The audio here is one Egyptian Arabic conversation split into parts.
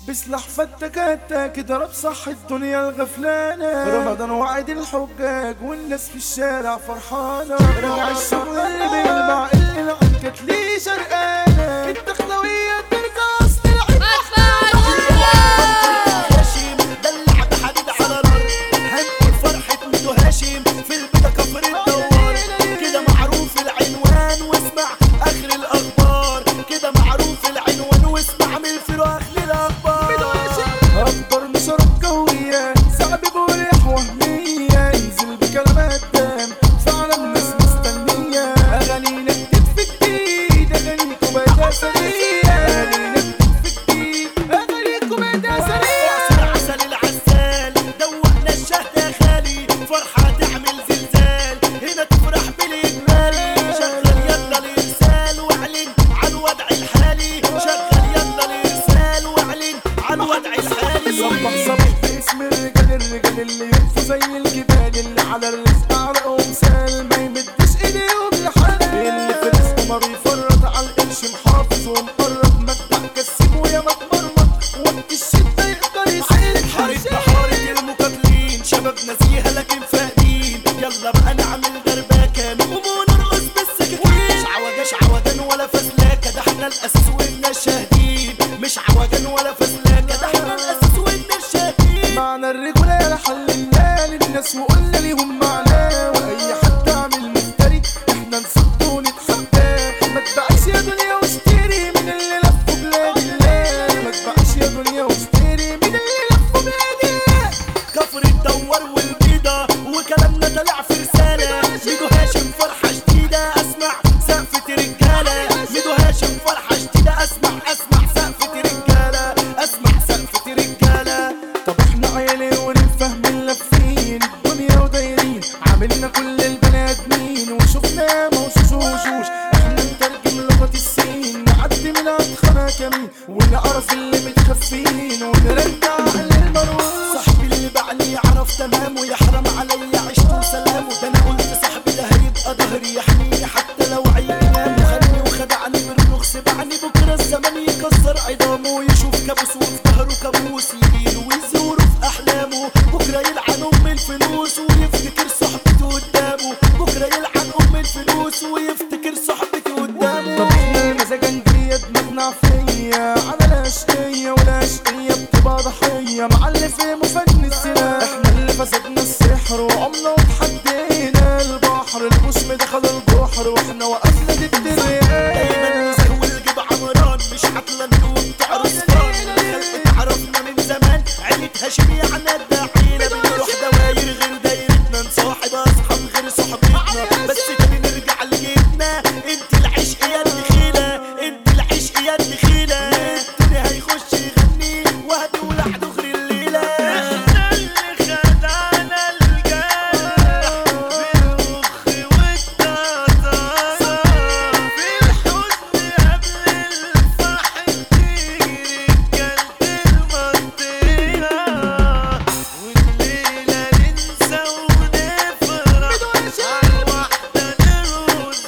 بسلاح فتكاتك ضرب صح الدنيا الغفلانة رمضان وعد الحجاج والناس في الشارع فرحانة رجع الشغل اللي بيلمع اللي العنكت ليه شرقانة التخلوية ترجع اصل العين هاشم دلع بحديد على الارض هنقول فرحة ميدو هاشم في البيتا كفر الدوار كده معروف العنوان واسمع اخر الاخبار كده معروف العنوان واسمع من الفيرو اخر الاخبار اكبر نشرة قوية صعب بريح وهمية ينزل بكلمات دم فعلا الناس مستنية اغانينا جديد في جديد اغانيكم بقت اثرية اغانينا جديد في جديد اغانيكم بقت اثرية عصر عسل العسال دوقنا الشهد يا خالي فرحة تعمل زلزال هنا تفرح بالاجمالي شغل يلا الارسال واعلن عن وضع الحالي شغل يلا الارسال واعلن عن وضع الحالي صبح صبح باسم الرجال الرجال اللي يقفوا زي الجبال اللي على الرزق عرقهم سال ما يمدش ايديهم لحد اللي في رزقه ما بيفرط على القرش محافظ ومقرب مدح كسبه يا ما اتمرمط وقت الشدة يقدر يسيل حارب بحارة المقاتلين شباب نزيهة لكن فاقدين يلا بقى نعمل دربكة نقوم ونرقص بالسكاكين مش عوجاش عوجان ولا فزلاكة ده احنا الأساس وإنا الشاهدين مش عوجان ولا فزلاكة ده احنا الأساس وإنا الشاهدين معنى الرجولة يا حللنا للناس وقلنا ليهم معناه واي حد عامل مفتري احنا نصد ونتحداه ما تبقاش يا دنيا واشتري من اللي لفوا بلاد الله ما تبقاش يا دنيا واشتري من اللي لفوا بلاد الله كفر الدوار والبيضة وكلامنا طلع في رسالة ميدو هاشم فرحة جديدة اسمع سقفة رجالة ميدو هاشم فرحة جديدة اسمع اسمع سقفة رجالة اسمع سقفة رجالة طب احنا عيالي ونفهم اللفين الدنيا ودايرين عاملنا كل البني ادمين وشفنا موشوش وشوش احنا نترجم لغة السين نعدي من ادخنا كمين ونعرف اللي متخفين ونرجع للمروج صاحبي اللي بعلي يعرف تمام ويحرم عليا عشت وسلام ده انا قلت صاحبي ده هيبقى ظهري يحميني حتى لو عيني نام وخدني وخدعني بالرخ سبعني بكره الزمن يكسر عظامه ويشوف كابوس وفي ظهره كابوس يجيله ويزوره في احلامه بكره يلعن ام الفلوس ويفتكر صاحبته قدامه بكره يلعن ام الفلوس ويفتكر صاحبته طب قدامه احنا المزاجنجية دماغنا فيا على الاشقية والاشقية بتبقى ضحية مع اللي فهموا فن السلاح احنا اللي فسدنا السحر وعمنا وتحدينا البحر الوشم دخل البحر واحنا وقفنا ضد الرياح دايما نزهو الجيب عمران مش عطلة نقوم تعرفان خلق تعرفنا من زمان عيلة هاشم يعني الدعيلة بنروح دواير غير دايرتنا نصاحب اصحاب غير صحبتنا بس تاني نرجع لجيبنا انت العشق يا الدخيلة انت العشق يا الدخيلة الدنيا هيخش يغني وهدول دغر الليلة احنا اللي خدعنا الجرح بالمخ والتعطية في الحزن قبل الفرح تجري رجالة المنطقة والليلة ننسى ونفرح عالواحدة نرقص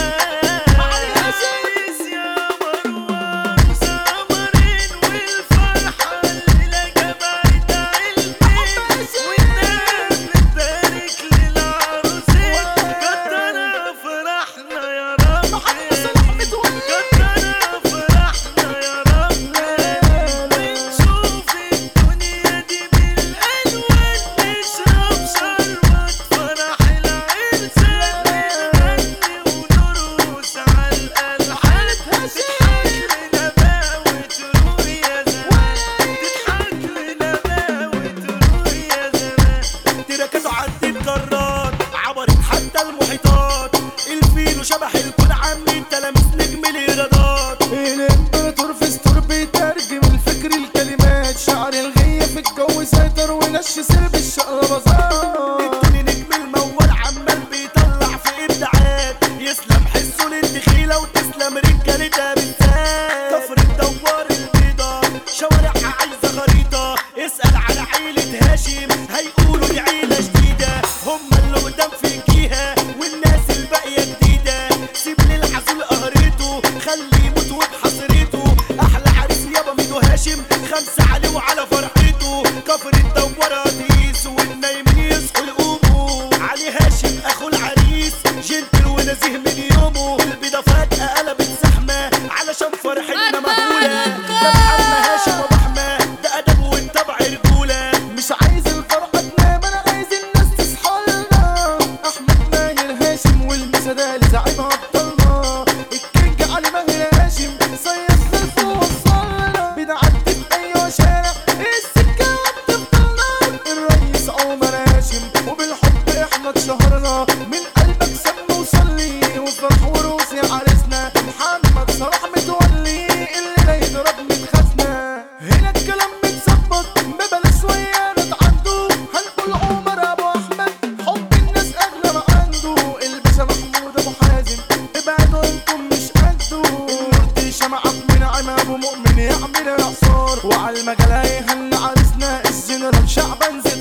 عايز يا مروان سمرين والفرحة الليلة جمعت عيلتين والناس بتبارك للعروسين كترنا فرحنا يا رب كترنا فرحنا يا رب ونشوف الدنيا دي بالألوان نشرب شربات فرح العرسان نغني ونرقص على الألحان تضحك لنا بقى وتروح يا زمان تضحك لنا بقى وتروح يا زمان تركته عدي الجرات عبرت حتى المحيطات الفيل شبح الكون عمي انت لامس نجم الايرادات الامبراطور في ستور بيترجم الفكر الكلمات شعر الغية في الجو سيطر ونش سرب الشقلباظات التاني نجم الموال عمال بيطلع في ابداعات يسلم حسه للدخيله وتسلم رجالتها بالذات كفر الدوار البيضة شوارعها عايزه خريطه اسال على عيله هاشم هيقولوا دي عيله جديده هم اللي قدام في الجيهه والناس الباقيه جديده سيب للعسول قهرته خليه يموت وبحصريته احلى عريس يابا ميدو هاشم خمسة بس عليه وعلى فرحته كفر الدوار قديس والنايمين يصحوا يقوموا علي هاشم اخو العريس جنتل ونزيه من يومه البيضة فجأة قلبت زحمة علشان فرحتنا مهولة ده محمد هاشم ابو احمد ده ادب والطبع رجولة مش عايز الفرحة تنام انا عايز الناس تصحى لنا احمد ماهر هاشم والمسدال زعيم ابطالنا الكينج علي ماهر هاشم صيد لف ووصلنا بنعدي في اي شارع السكة بتفضلنا الرئيس عمر هاشم وبالحب احنا اتشهرنا من قلبك سم وصلي وفرح وروسي عرسنا محمد صلاح متولي اللي لا يضرب من خزنة هنا الكلام متظبط ببلاش شوية نتعدوا هنقول عمر ابو احمد حب الناس اغلى ما عنده البسها محمود ابو حازم ابعدوا انتم مش قدوا الورد شمعة من عم ابو مؤمن يعمل اعصار وعلى المجال هيهن عرسنا الجنرال شعبان زي